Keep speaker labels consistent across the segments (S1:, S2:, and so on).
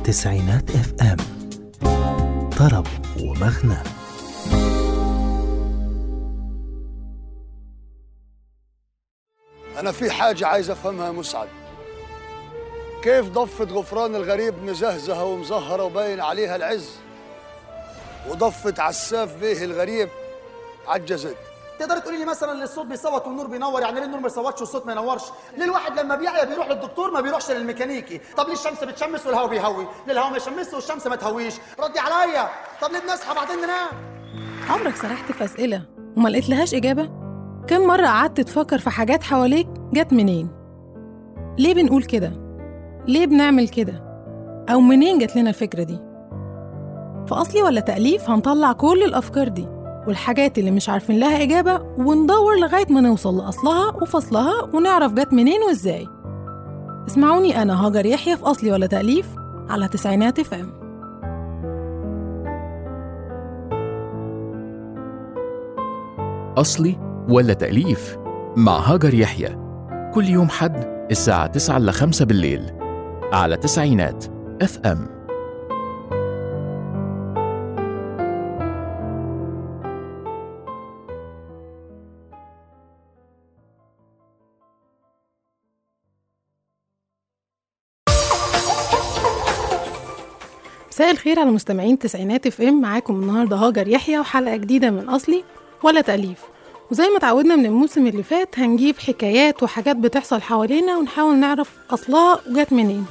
S1: تسعينات اف ام طرب ومغنى
S2: أنا في حاجة عايز أفهمها يا مسعد كيف ضفة غفران الغريب مزهزهة ومزهرة وباين عليها العز وضفة عساف بيه الغريب عجزت
S3: تقدر تقولي لي مثلا ليه الصوت بيصوت والنور بينور يعني ليه النور ما يصوتش والصوت ما ينورش ليه الواحد لما بيعيا بيروح للدكتور ما بيروحش للميكانيكي طب ليه الشمس بتشمس والهواء بيهوي ليه الهواء ما يشمسش والشمس ما تهويش ردي عليا طب ليه بنصحى بعدين ننام
S4: عمرك سرحت في أسئلة وما لقيت لهاش إجابة؟ كم مرة قعدت تفكر في حاجات حواليك جت منين؟ ليه بنقول كده؟ ليه بنعمل كده؟ أو منين جت لنا الفكرة دي؟ في أصلي ولا تأليف هنطلع كل الأفكار دي والحاجات اللي مش عارفين لها إجابة وندور لغاية ما نوصل لأصلها وفصلها ونعرف جت منين وإزاي اسمعوني أنا هاجر يحيى في أصلي ولا تأليف على تسعينات فام
S5: أصلي ولا تأليف مع هاجر يحيى كل يوم حد الساعة 9 ل 5 بالليل على تسعينات اف ام
S4: مساء الخير على مستمعين تسعينات اف ام معاكم النهارده هاجر يحيى وحلقه جديده من اصلي ولا تاليف وزي ما اتعودنا من الموسم اللي فات هنجيب حكايات وحاجات بتحصل حوالينا ونحاول نعرف اصلها وجات منين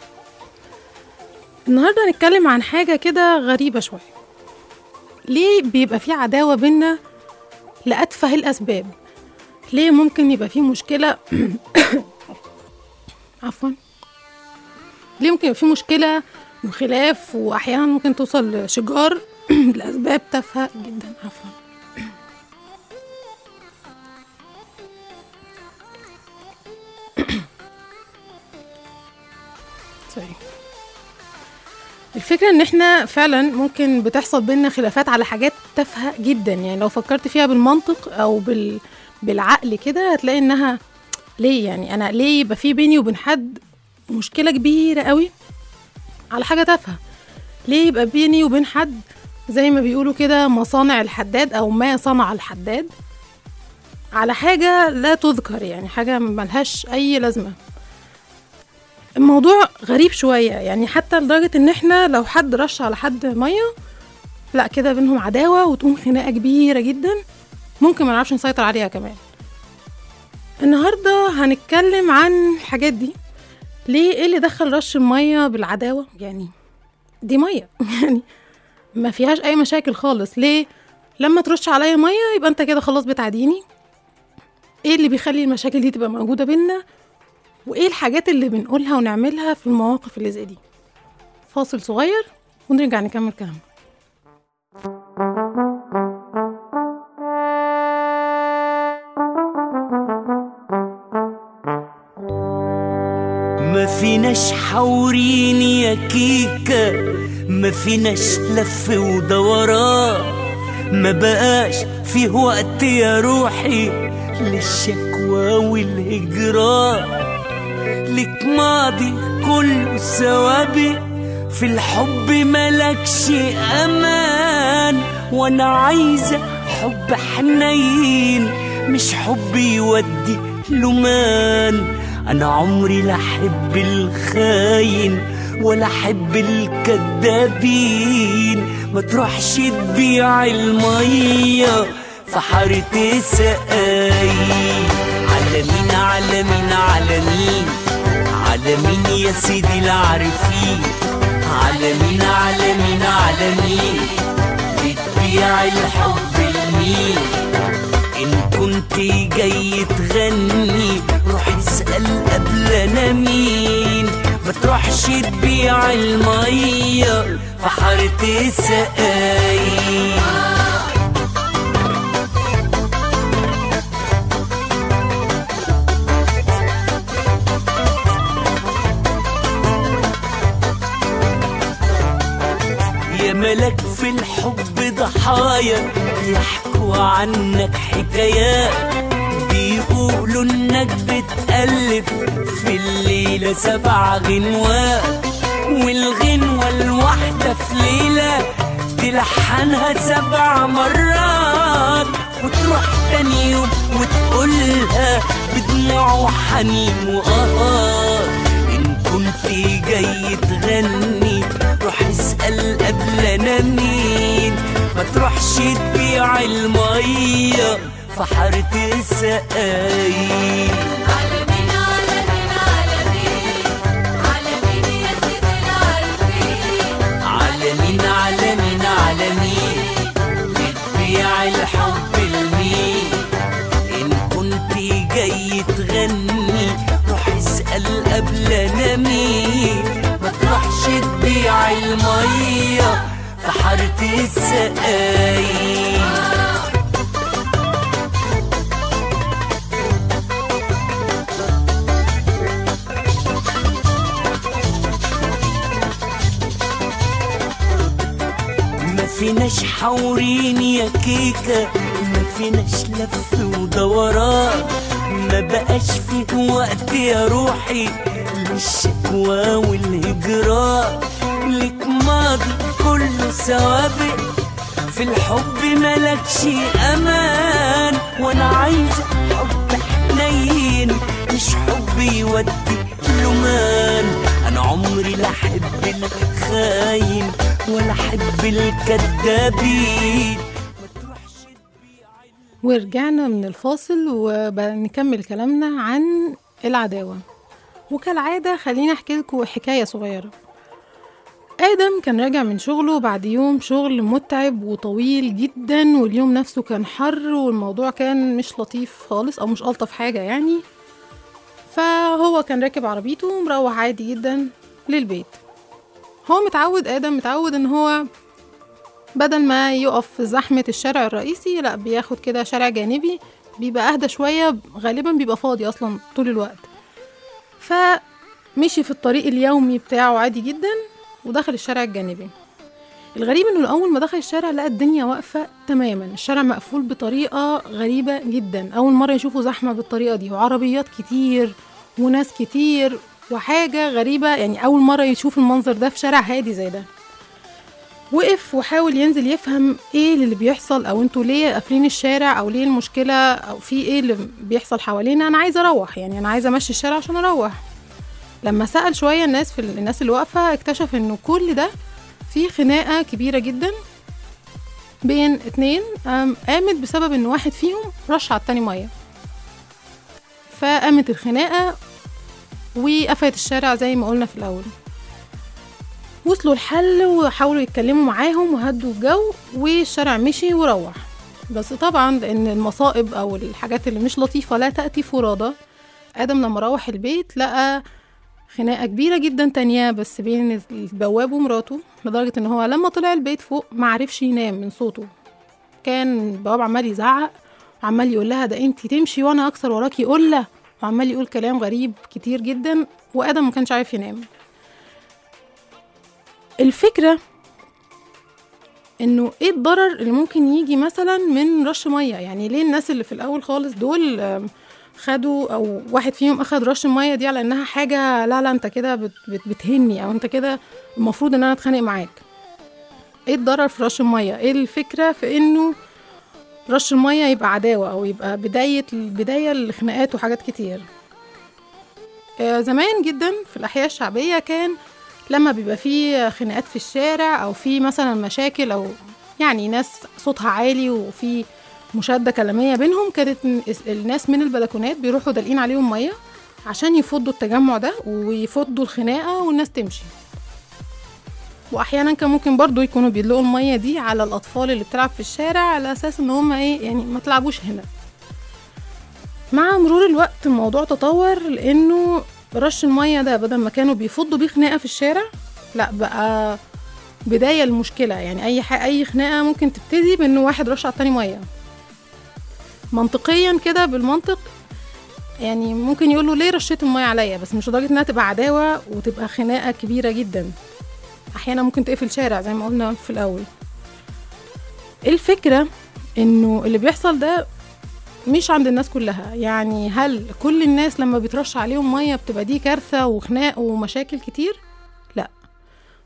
S4: النهارده هنتكلم عن حاجه كده غريبه شويه ليه بيبقى في عداوه بينا لاتفه الاسباب ليه ممكن يبقى في مشكله عفوا ليه ممكن يبقى في مشكله وخلاف واحيانا ممكن توصل لشجار لاسباب تافهه جدا عفوا سوري. الفكرة ان احنا فعلا ممكن بتحصل بينا خلافات على حاجات تافهة جدا يعني لو فكرت فيها بالمنطق او بال... بالعقل كده هتلاقي انها ليه يعني انا ليه يبقى في بيني وبين حد مشكلة كبيرة قوي على حاجة تافهة ليه يبقى بيني وبين حد زي ما بيقولوا كده مصانع الحداد او ما صنع الحداد على حاجة لا تذكر يعني حاجة ملهاش اي لازمة الموضوع غريب شوية يعني حتى لدرجة ان احنا لو حد رش على حد مية لا كده بينهم عداوة وتقوم خناقة كبيرة جدا ممكن ما نعرفش نسيطر عليها كمان النهاردة هنتكلم عن الحاجات دي ليه ايه اللي دخل رش المية بالعداوة يعني دي مية يعني ما فيهاش اي مشاكل خالص ليه لما ترش عليا مية يبقى انت كده خلاص بتعاديني ايه اللي بيخلي المشاكل دي تبقى موجودة بينا وايه الحاجات اللي بنقولها ونعملها في المواقف اللي زي دي فاصل صغير ونرجع نكمل كلامنا
S6: ما فيناش حورين يا كيكة ما فيناش لف ودوران ما بقاش فيه وقت يا روحي للشكوى والهجران لك ماضي كله سوابق في الحب ملكش امان وانا عايزه حب حنين مش حب يودي لمان انا عمري لا احب الخاين ولا احب الكدابين ما تروحش تبيع الميه في حارة سقاي على مين على مين على مين على مين يا سيدي العارفين على مين على مين على مين بتبيع الحب لمين ان كنت جاي تغني روح اسأل قبل انا مين ما تروحش تبيع المية في حارة سقاي يا ملك في الحب ضحايا يحكوا عنك حكايات بيقولوا انك بتألف في الليلة سبع غنوات والغنوة الواحدة في ليلة تلحنها سبع مرات وتروح تاني يوم وتقولها بدموع وحنين وقهار إن كنت جاي تغني روح اسأل قبل أنا مين ما تروحش تبيع المية في حارة السقايين
S7: عالمين عالمين عالمين عالمين يا سيد العارفين
S6: عالمين عالمين عالمين بتبيع الحب لمين إن كنت جاي تغني روح اسأل قبل أنا مين ما تروحش تبيع المية في حارة السقايين ما فيناش حورين يا كيكة ما فيناش لف ودوران ما بقاش فيه وقت يا روحي للشكوى والهجران لك ماضي كله سوابق في الحب ملكش امان وانا عايزة حب حنين مش حب يودي لمان انا عمري لا احب الخاين ولا احب الكدابين ما تروحش تبيع
S4: ورجعنا من الفاصل وبنكمل كلامنا عن العداوة وكالعادة خليني أحكي لكم حكاية صغيرة آدم كان راجع من شغله بعد يوم شغل متعب وطويل جدا واليوم نفسه كان حر والموضوع كان مش لطيف خالص أو مش ألطف حاجة يعني فهو كان راكب عربيته ومروح عادي جدا للبيت هو متعود آدم متعود إن هو بدل ما يقف في زحمة الشارع الرئيسي لا بياخد كده شارع جانبي بيبقى أهدى شوية غالبا بيبقى فاضي أصلا طول الوقت فمشي في الطريق اليومي بتاعه عادي جدا ودخل الشارع الجانبي الغريب انه اول ما دخل الشارع لقى الدنيا واقفه تماما الشارع مقفول بطريقه غريبه جدا اول مره يشوفوا زحمه بالطريقه دي وعربيات كتير وناس كتير وحاجه غريبه يعني اول مره يشوف المنظر ده في شارع هادي زي ده وقف وحاول ينزل يفهم ايه اللي بيحصل او انتوا ليه قافلين الشارع او ليه المشكله او في ايه اللي بيحصل حوالينا انا عايزه اروح يعني انا عايزه امشي الشارع عشان اروح لما سأل شوية الناس في الناس اللي واقفة اكتشف انه كل ده في خناقة كبيرة جدا بين اتنين أم، قامت بسبب ان واحد فيهم رش على التاني مية فقامت الخناقة وقفلت الشارع زي ما قلنا في الأول وصلوا الحل وحاولوا يتكلموا معاهم وهدوا الجو والشارع مشي وروح بس طبعا لأن المصائب أو الحاجات اللي مش لطيفة لا تأتي فرادى آدم لما روح البيت لقى خناقة كبيرة جدا تانية بس بين البواب ومراته لدرجة ان هو لما طلع البيت فوق معرفش ينام من صوته كان البواب عمال يزعق وعمال يقول لها ده انتي تمشي وانا اكسر وراكي قلة وعمال يقول كلام غريب كتير جدا وادم ما كانش عارف ينام الفكرة انه ايه الضرر اللي ممكن يجي مثلا من رش مية يعني ليه الناس اللي في الاول خالص دول آم، خدوا او واحد فيهم اخد رش الميه دي على انها حاجه لا لا انت كده بت بت بتهني او انت كده المفروض ان انا اتخانق معاك ايه الضرر في رش الميه ايه الفكره في انه رش الميه يبقى عداوه او يبقى بدايه بدايه لخناقات وحاجات كتير آه، زمان جدا في الاحياء الشعبيه كان لما بيبقى في خناقات في الشارع او في مثلا مشاكل او يعني ناس صوتها عالي وفي مشادة كلامية بينهم كانت ن- الناس من البلكونات بيروحوا دالقين عليهم مية عشان يفضوا التجمع ده ويفضوا الخناقة والناس تمشي واحيانا كان ممكن برضو يكونوا بيدلقوا المية دي على الاطفال اللي بتلعب في الشارع على اساس ان هم ايه يعني ما تلعبوش هنا مع مرور الوقت الموضوع تطور لانه رش المية ده بدل ما كانوا بيفضوا بيه خناقة في الشارع لا بقى بداية المشكلة يعني أي ح... أي خناقة ممكن تبتدي بإنه واحد رش على التاني مية منطقيا كده بالمنطق يعني ممكن يقولوا ليه رشيت المية عليا بس مش لدرجة إنها تبقى عداوة وتبقى خناقة كبيرة جدا أحيانا ممكن تقفل شارع زي ما قلنا في الأول الفكرة إنه اللي بيحصل ده مش عند الناس كلها يعني هل كل الناس لما بيترش عليهم مية بتبقى دي كارثة وخناق ومشاكل كتير؟ لا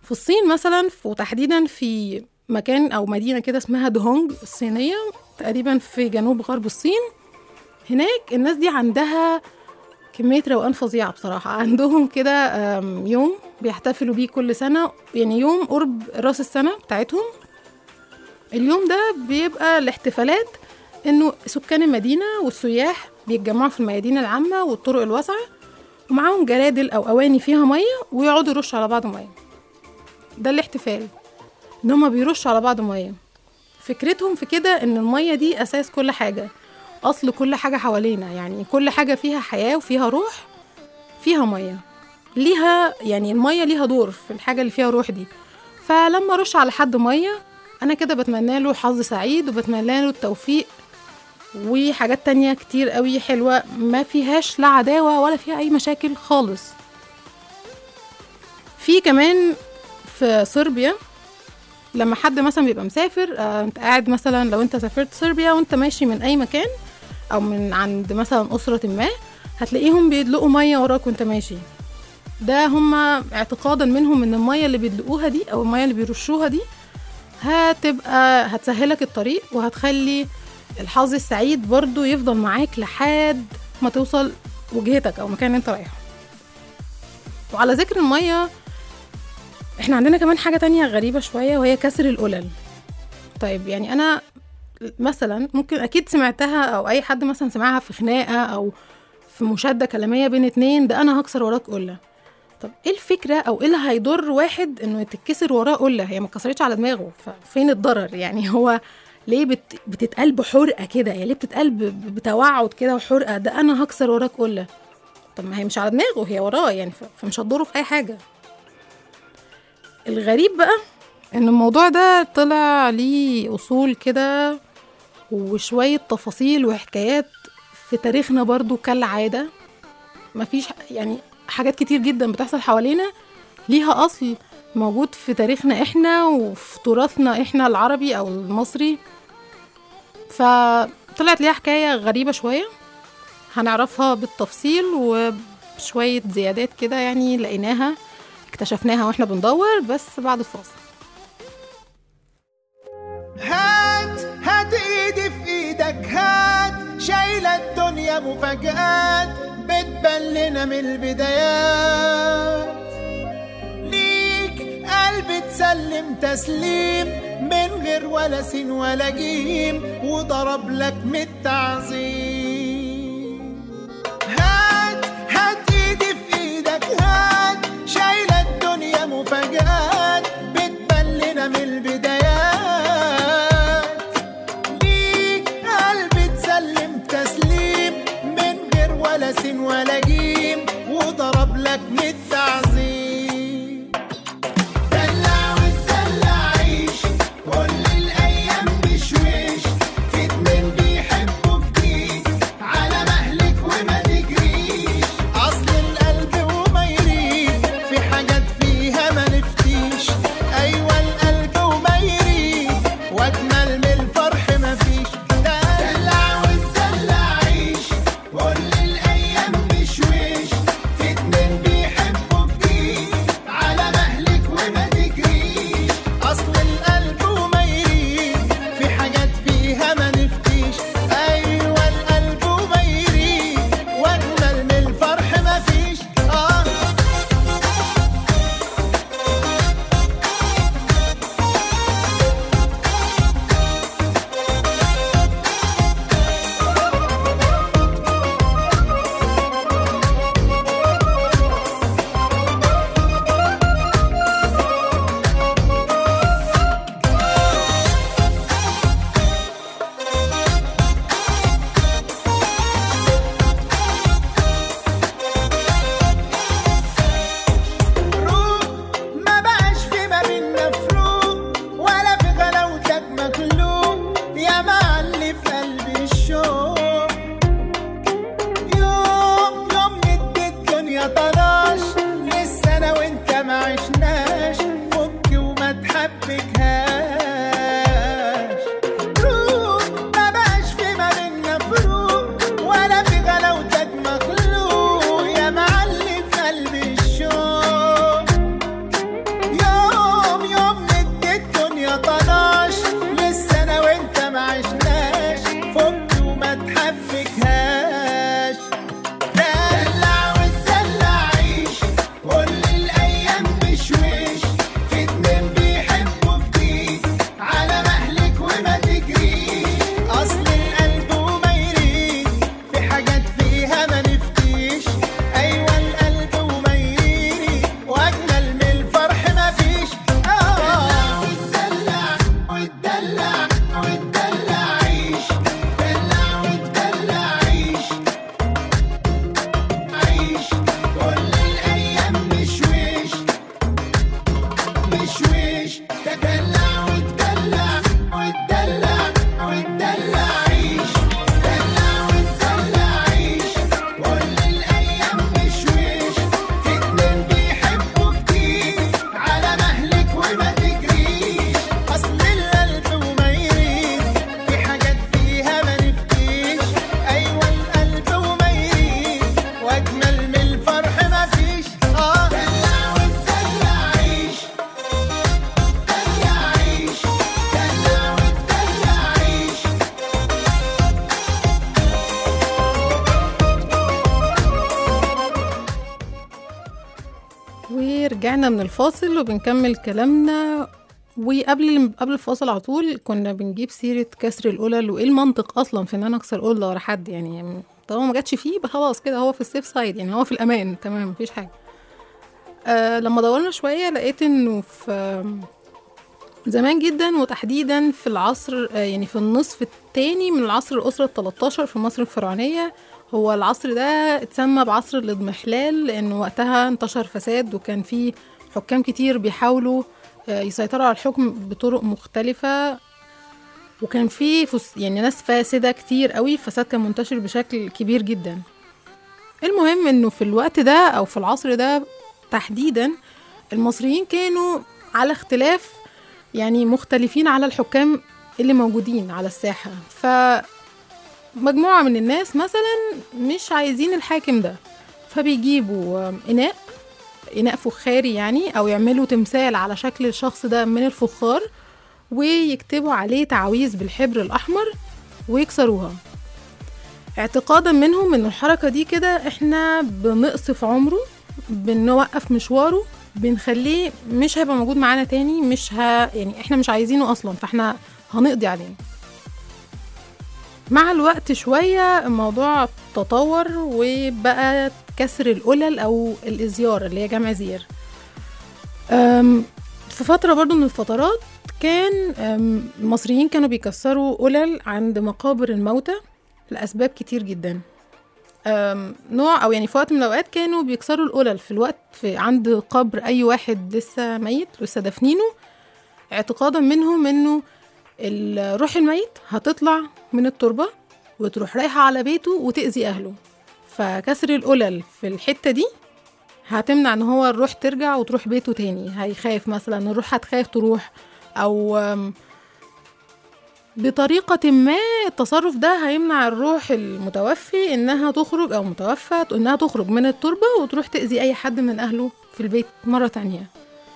S4: في الصين مثلا ف- وتحديدا في مكان او مدينه كده اسمها دهونج الصينيه تقريبا في جنوب غرب الصين هناك الناس دي عندها كمية روقان فظيعة بصراحة عندهم كده آم، يوم بيحتفلوا بيه كل سنة يعني يوم قرب راس السنة بتاعتهم اليوم ده بيبقى الاحتفالات انه سكان المدينة والسياح بيتجمعوا في الميادين العامة والطرق الواسعة ومعاهم جرادل او اواني فيها مية ويقعدوا يرشوا على بعض مية ده الاحتفال ان هما بيرشوا على بعض مية فكرتهم في كده ان المية دي اساس كل حاجة اصل كل حاجة حوالينا يعني كل حاجة فيها حياة وفيها روح فيها مية ليها يعني المية ليها دور في الحاجة اللي فيها روح دي فلما ارش على حد مية انا كده بتمنى له حظ سعيد وبتمنى له التوفيق وحاجات تانية كتير قوي حلوة ما فيهاش لا عداوة ولا فيها أي مشاكل خالص في كمان في صربيا لما حد مثلا بيبقى مسافر آه، انت قاعد مثلا لو انت سافرت صربيا وانت ماشي من اي مكان او من عند مثلا اسرة ما هتلاقيهم بيدلقوا مية وراك وانت ماشي ده هما اعتقادا منهم ان المية اللي بيدلقوها دي او المية اللي بيرشوها دي هتبقى هتسهلك الطريق وهتخلي الحظ السعيد برضو يفضل معاك لحد ما توصل وجهتك او مكان اللي انت رايحه وعلى ذكر المية احنا عندنا كمان حاجة تانية غريبة شوية وهي كسر القلل طيب يعني انا مثلا ممكن اكيد سمعتها او اي حد مثلا سمعها في خناقة او في مشادة كلامية بين اتنين ده انا هكسر وراك قلة طب ايه الفكرة او ايه اللي هيضر واحد انه تتكسر وراه قلة هي ما اتكسرتش على دماغه ففين الضرر يعني هو ليه بت... بتتقال بحرقة كده يعني ليه بتتقال ب... ب- بتوعد كده وحرقة ده انا هكسر وراك قلة طب ما هي مش على دماغه هي وراه يعني ف... فمش هتضره في اي حاجة الغريب بقى ان الموضوع ده طلع ليه اصول كده وشوية تفاصيل وحكايات في تاريخنا برضو كالعادة مفيش يعني حاجات كتير جدا بتحصل حوالينا ليها أصل موجود في تاريخنا احنا وفي تراثنا احنا العربي أو المصري فطلعت ليها حكاية غريبة شوية هنعرفها بالتفصيل وبشوية زيادات كده يعني لقيناها اكتشفناها واحنا بندور بس بعد الفاصل
S8: هات هات ايدي في ايدك هات شايلة الدنيا مفاجآت بتبان لنا من البدايات ليك قلب تسلم تسليم من غير ولا سين ولا جيم وضرب لك من التعظيم هات هات ايدي في ايدك هات شايلة الدنيا مفاجآت بتبان لنا من البدايات ليك قلب تسلم تسليم من غير ولا سين ولا جيم وضرب لك من التعظيم دلع وتدلع عيش كل الايام بشويش في اتنين بيحبوا جديد
S4: ورجعنا من الفاصل وبنكمل كلامنا وقبل قبل الفاصل على طول كنا بنجيب سيرة كسر القلل وإيه المنطق أصلا في إن أنا أكسر قلة ورا حد يعني طالما ما جاتش فيه يبقى خلاص كده هو في السيف سايد يعني هو في الأمان تمام مفيش حاجة آه لما دورنا شوية لقيت إنه في آم، زمان جدا وتحديدا في العصر آه يعني في النصف الثاني من العصر الأسرة ال 13 في مصر الفرعونية هو العصر ده اتسمى بعصر الاضمحلال لأنه وقتها انتشر فساد وكان في حكام كتير بيحاولوا آه، يسيطروا على الحكم بطرق مختلفة وكان في فس... يعني ناس فاسدة كتير قوي الفساد كان منتشر بشكل كبير جدا المهم انه في الوقت ده او في العصر ده تحديدا المصريين كانوا على اختلاف يعني مختلفين على الحكام اللي موجودين على الساحة فمجموعة من الناس مثلا مش عايزين الحاكم ده فبيجيبوا آه، إناء إناء فخاري يعني أو يعملوا تمثال على شكل الشخص ده من الفخار ويكتبوا عليه تعويذ بالحبر الأحمر ويكسروها اعتقادا منهم ان الحركة دي كده احنا بنقصف عمره بنوقف مشواره بنخليه مش هيبقى موجود معانا تاني مش ه... يعني احنا مش عايزينه اصلا فاحنا هنقضي عليه مع الوقت شوية الموضوع تطور وبقى كسر القلل أو الإزيار اللي هي جمع زير أم، في فترة برضو من الفترات كان أم، المصريين كانوا بيكسروا قلل عند مقابر الموتى لأسباب كتير جدا أم، نوع أو يعني في وقت من الأوقات كانوا بيكسروا القلل في الوقت في عند قبر أي واحد لسه ميت لسه دافنينه اعتقادا منهم إنه الروح الميت هتطلع من التربة وتروح رايحة على بيته وتأذي أهله فكسر القلل في الحتة دي هتمنع ان هو الروح ترجع وتروح بيته تاني هيخاف مثلا الروح هتخاف تروح او أم، بطريقة ما التصرف ده هيمنع الروح المتوفي انها تخرج او متوفى انها تخرج من التربة وتروح تأذي اي حد من اهله في البيت مرة تانية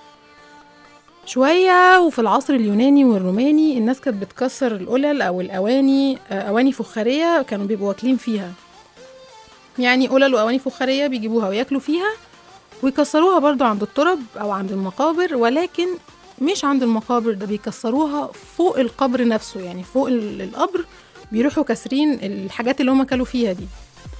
S4: شوية وفي العصر اليوناني والروماني الناس كانت بتكسر القلل أو الأواني آه، أواني فخارية كانوا بيبقوا واكلين فيها يعني قلل وأواني فخارية بيجيبوها وياكلوا فيها ويكسروها برضو عند الترب أو عند المقابر ولكن مش عند المقابر ده بيكسروها فوق القبر نفسه يعني فوق ال- القبر بيروحوا كاسرين الحاجات اللي هما كلوا فيها دي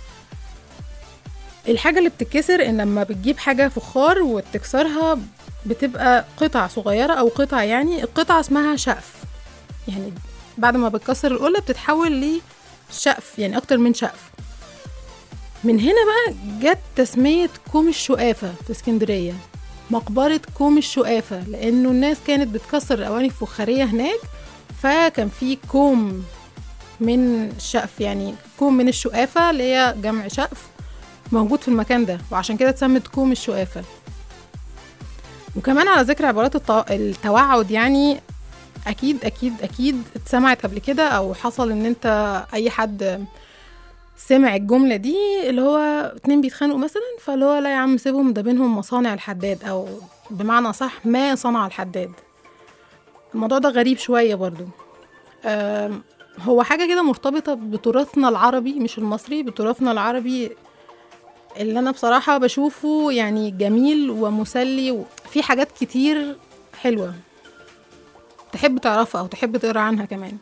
S4: الحاجة اللي بتتكسر ان لما بتجيب حاجة فخار وتكسرها بتبقى قطع صغيرة او قطع يعني القطعة اسمها شقف يعني بعد ما بتكسر القلة بتتحول لشقف يعني اكتر من شقف من هنا بقى جت تسمية كوم الشقافة في اسكندرية مقبرة كوم الشقافة لأنه الناس كانت بتكسر الأواني الفخارية هناك فكان في كوم من الشقف يعني كوم من الشقافة اللي هي جمع شقف موجود في المكان ده وعشان كده اتسمت كوم الشقافة وكمان على ذكر عبارات التو- التوعد يعني أكيد أكيد أكيد اتسمعت قبل كده أو حصل إن أنت أي حد سمع الجملة دي اللي هو اتنين بيتخانقوا مثلا فاللي هو لا يا عم سيبهم ده بينهم مصانع الحداد أو بمعنى صح ما صنع الحداد الموضوع ده غريب شوية برضو آم، هو حاجة كده مرتبطة بتراثنا العربي مش المصري بتراثنا العربي اللي أنا بصراحة بشوفه يعني جميل ومسلي وفي حاجات كتير حلوة تحب تعرفها أو تحب تقرأ عنها كمان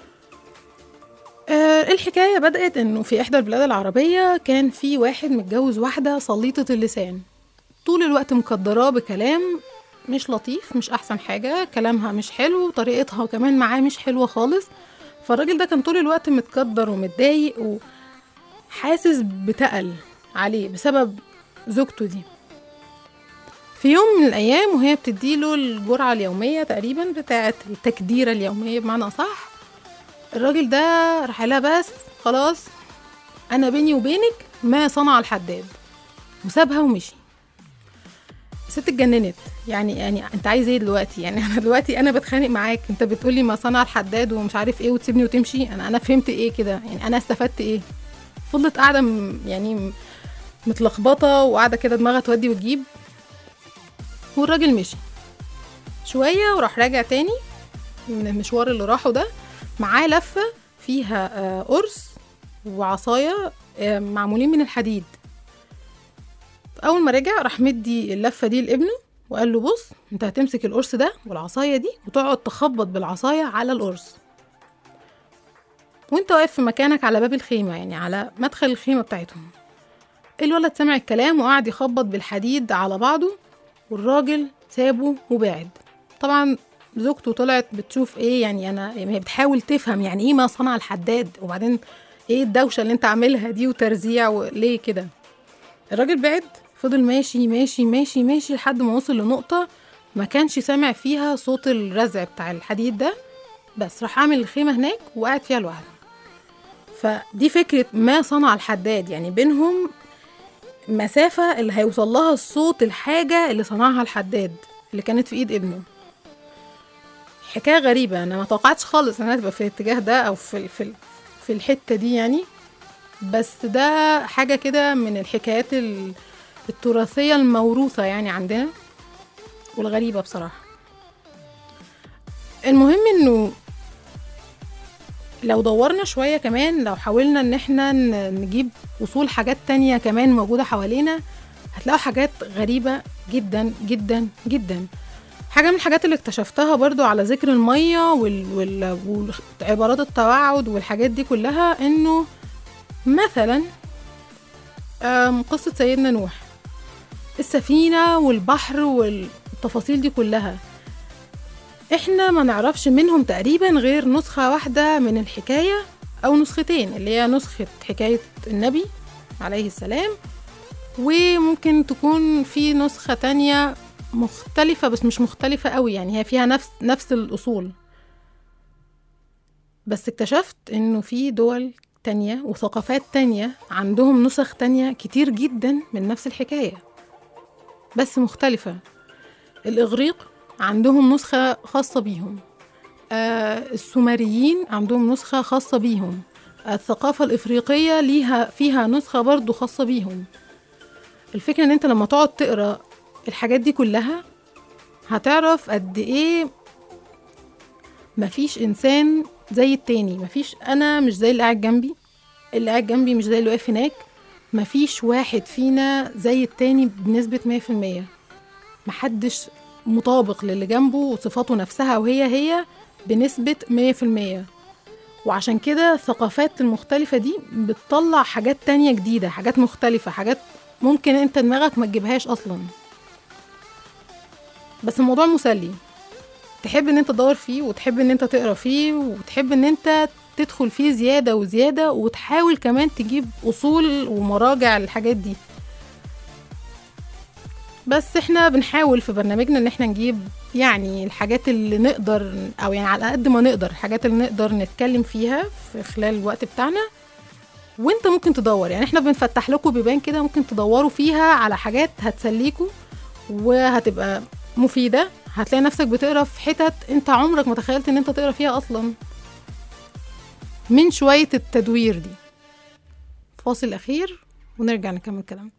S4: آه، الحكاية بدأت إنه في إحدى البلاد العربية كان في واحد متجوز واحدة سليطة اللسان طول الوقت مقدراه بكلام مش لطيف مش أحسن حاجة كلامها مش حلو طريقتها كمان معاه مش حلوة خالص فالراجل ده كان طول الوقت متقدر ومتضايق وحاسس بتقل عليه بسبب زوجته دي في يوم من الأيام وهي بتديله الجرعة اليومية تقريبا بتاعة التكديرة اليومية بمعنى أصح الراجل ده راح لها بس خلاص انا بيني وبينك ما صنع الحداد وسابها ومشي الست اتجننت يعني يعني انت عايز ايه دلوقتي يعني انا دلوقتي انا بتخانق معاك انت بتقولي ما صنع الحداد ومش عارف ايه وتسيبني وتمشي انا انا فهمت ايه كده يعني انا استفدت ايه فضلت قاعده م- يعني م- متلخبطه وقاعده كده دماغها تودي وتجيب والراجل مشي شويه وراح راجع تاني من المشوار اللي راحه ده معاه لفة فيها آه، قرص وعصاية آه، معمولين من الحديد فاول ما رجع راح مدي اللفه دي لابنه وقال له بص انت هتمسك القرص ده والعصايه دي وتقعد تخبط بالعصايه على القرص وانت واقف في مكانك على باب الخيمه يعني على مدخل الخيمه بتاعتهم الولد سمع الكلام وقعد يخبط بالحديد على بعضه والراجل سابه وبعد طبعا زوجته طلعت بتشوف ايه يعني انا يعني هي بتحاول تفهم يعني ايه ما صنع الحداد وبعدين ايه الدوشه اللي انت عاملها دي وترزيع وليه كده الراجل بعد فضل ماشي ماشي ماشي ماشي لحد ما وصل لنقطة ما كانش سامع فيها صوت الرزع بتاع الحديد ده بس راح عامل الخيمة هناك وقعد فيها لوحده فدي فكرة ما صنع الحداد يعني بينهم مسافة اللي هيوصل لها الصوت الحاجة اللي صنعها الحداد اللي كانت في ايد ابنه حكاية غريبة انا ما توقعتش خالص انها تبقى في الاتجاه ده او في في في الحتة دي يعني بس ده حاجة كده من الحكايات ال- التراثية الموروثة يعني عندنا والغريبة بصراحة المهم انه لو دورنا شوية كمان لو حاولنا ان احنا ن- نجيب اصول حاجات تانية كمان موجودة حوالينا هتلاقوا حاجات غريبة جدا جدا جدا حاجة من الحاجات اللي اكتشفتها برضو على ذكر المية وال... وال... وعبارات التوعد والحاجات دي كلها انه مثلا آم، قصة سيدنا نوح السفينة والبحر والتفاصيل دي كلها احنا ما نعرفش منهم تقريبا غير نسخة واحدة من الحكاية أو نسختين اللي هي نسخة حكاية النبي عليه السلام وممكن تكون في نسخة تانية مختلفة بس مش مختلفة قوي يعني هي فيها نفس نفس الأصول بس اكتشفت انه في دول تانية وثقافات تانية عندهم نسخ تانية كتير جدا من نفس الحكاية بس مختلفة الإغريق عندهم نسخة خاصة بيهم آه السومريين عندهم نسخة خاصة بيهم الثقافة الإفريقية ليها فيها نسخة برضو خاصة بيهم الفكرة ان انت لما تقعد تقرا الحاجات دي كلها هتعرف قد ايه مفيش انسان زي التاني مفيش انا مش زي اللي قاعد جنبي اللي قاعد جنبي مش زي اللي واقف هناك مفيش واحد فينا زي التاني بنسبة مية في المية محدش مطابق للي جنبه وصفاته نفسها وهي هي بنسبة مية في المية وعشان كده الثقافات المختلفة دي بتطلع حاجات تانية جديدة حاجات مختلفة حاجات ممكن انت دماغك ما تجيبهاش اصلا بس الموضوع مسلي تحب ان انت تدور فيه وتحب ان انت تقرا فيه وتحب ان انت تدخل فيه زيادة وزيادة وتحاول كمان تجيب اصول ومراجع للحاجات دي بس احنا بنحاول في برنامجنا ان احنا نجيب يعني الحاجات اللي نقدر او يعني على قد ما نقدر الحاجات اللي نقدر نتكلم فيها في خلال الوقت بتاعنا وانت ممكن تدور يعني احنا بنفتح لكم بيبان كده ممكن تدوروا فيها على حاجات هتسليكوا وهتبقى مفيدة هتلاقي نفسك بتقرا في حتت انت عمرك ما تخيلت ان انت تقرا فيها اصلا من شوية التدوير دي فاصل اخير ونرجع نكمل كلام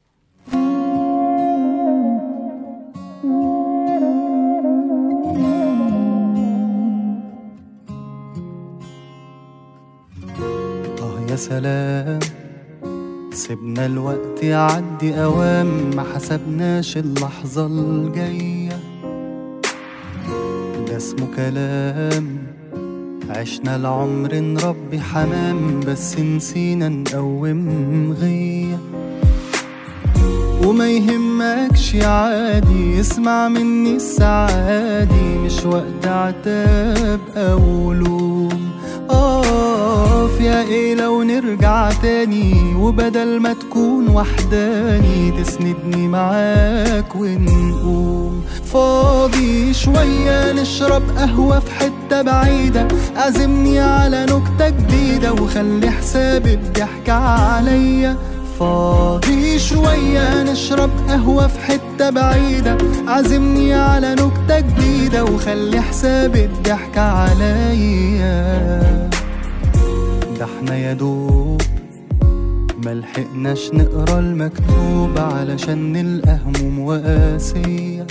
S8: آه يا سلام سيبنا الوقت يعدي أوام ما حسبناش اللحظة الجاية ده اسمه كلام عشنا العمر نربي حمام بس نسينا نقوم غيه وما يهمكش عادي اسمع مني السعادي مش وقت عتاب او لوم اقف يا ايه لو نرجع تاني وبدل ما تكون وحداني تسندني معاك ونقوم فاضي شوية نشرب قهوة في حتة بعيدة عزمني على نكتة جديدة وخلي حساب الضحك عليا فاضي شوية نشرب قهوة في حتة بعيدة عزمني على نكتة جديدة وخلي حساب الضحك عليا ده احنا يا دوب ملحقناش نقرا المكتوب علشان نلقى هموم وقاسية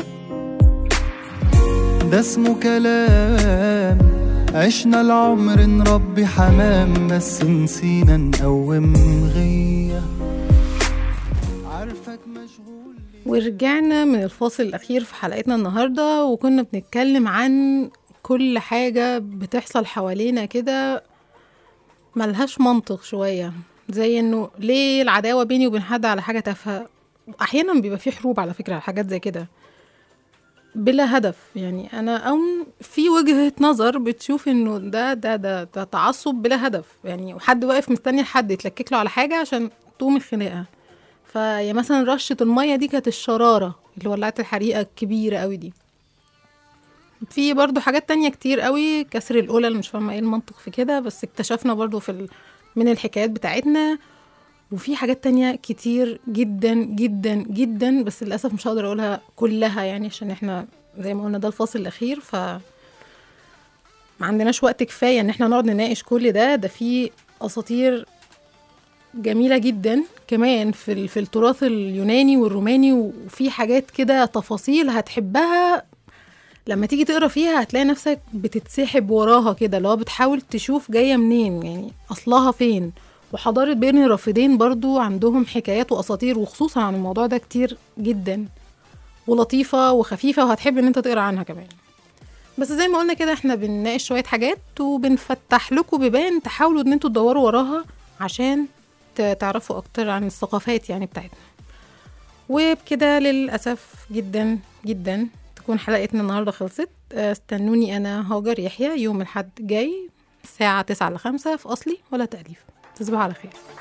S8: ده اسمه كلام عشنا العمر نربي حمام بس نسينا نقوم غيه عارفك مشغول
S4: ورجعنا من الفاصل الأخير في حلقتنا النهاردة وكنا بنتكلم عن كل حاجة بتحصل حوالينا كده ملهاش منطق شوية زي انه ليه العداوة بيني وبين حد على حاجة تافهة أحيانا بيبقى في حروب على فكرة على حاجات زي كده بلا هدف يعني أنا أو في وجهة نظر بتشوف انه ده ده ده, ده تعصب بلا هدف يعني وحد واقف مستني حد يتلكك له على حاجة عشان تقوم الخناقة فيا مثلا رشة المية دي كانت الشرارة اللي ولعت الحريقة الكبيرة قوي دي في برضو حاجات تانية كتير قوي كسر القلل مش فاهمة ايه المنطق في كده بس اكتشفنا برضو في ال... من الحكايات بتاعتنا وفي حاجات تانية كتير جدا جدا جدا بس للأسف مش هقدر أقولها كلها يعني عشان احنا زي ما قلنا ده الفاصل الأخير ف ما عندناش وقت كفاية ان احنا نقعد نناقش كل ده ده في أساطير جميلة جدا كمان في ال- في التراث اليوناني والروماني وفي حاجات كده تفاصيل هتحبها لما تيجي تقرا فيها هتلاقي نفسك بتتسحب وراها كده اللي هو بتحاول تشوف جايه منين يعني اصلها فين وحضاره بين الرافدين برضو عندهم حكايات واساطير وخصوصا عن الموضوع ده كتير جدا ولطيفه وخفيفه وهتحب ان انت تقرا عنها كمان بس زي ما قلنا كده احنا بنناقش شويه حاجات وبنفتح لكم بيبان تحاولوا ان انتوا تدوروا وراها عشان ت- تعرفوا اكتر عن الثقافات يعني بتاعتنا وبكده للأسف جدا جدا تكون حلقتنا النهاردة خلصت آه، استنوني أنا هاجر يحيى يوم الحد جاي الساعة تسعة لخمسة في أصلي ولا تأليف تصبحوا على خير